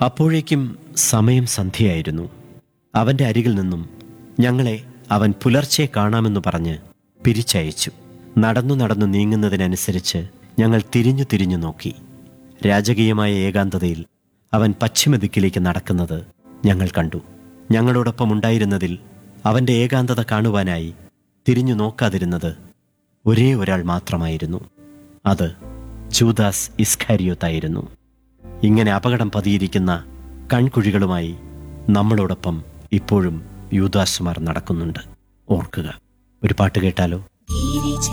അപ്പോഴേക്കും സമയം സന്ധ്യയായിരുന്നു അവന്റെ അരികിൽ നിന്നും ഞങ്ങളെ അവൻ പുലർച്ചെ കാണാമെന്ന് പറഞ്ഞ് പിരിച്ചയച്ചു നടന്നു നടന്നു നീങ്ങുന്നതിനനുസരിച്ച് ഞങ്ങൾ തിരിഞ്ഞു തിരിഞ്ഞു നോക്കി രാജകീയമായ ഏകാന്തതയിൽ അവൻ പശ്ചിമദിക്കിലേക്ക് നടക്കുന്നത് ഞങ്ങൾ കണ്ടു ഞങ്ങളോടൊപ്പം ഉണ്ടായിരുന്നതിൽ അവന്റെ ഏകാന്തത കാണുവാനായി തിരിഞ്ഞു നോക്കാതിരുന്നത് ഒരേ ഒരാൾ മാത്രമായിരുന്നു അത് ജൂദാസ് ഇസ്കാരിയോത്തായിരുന്നു ഇങ്ങനെ അപകടം പതിയിരിക്കുന്ന കൺകുഴികളുമായി നമ്മളോടൊപ്പം ഇപ്പോഴും യൂദാസുമാർ നടക്കുന്നുണ്ട് ഓർക്കുക ഒരു പാട്ട് കേട്ടാലോ തിരിച്ച്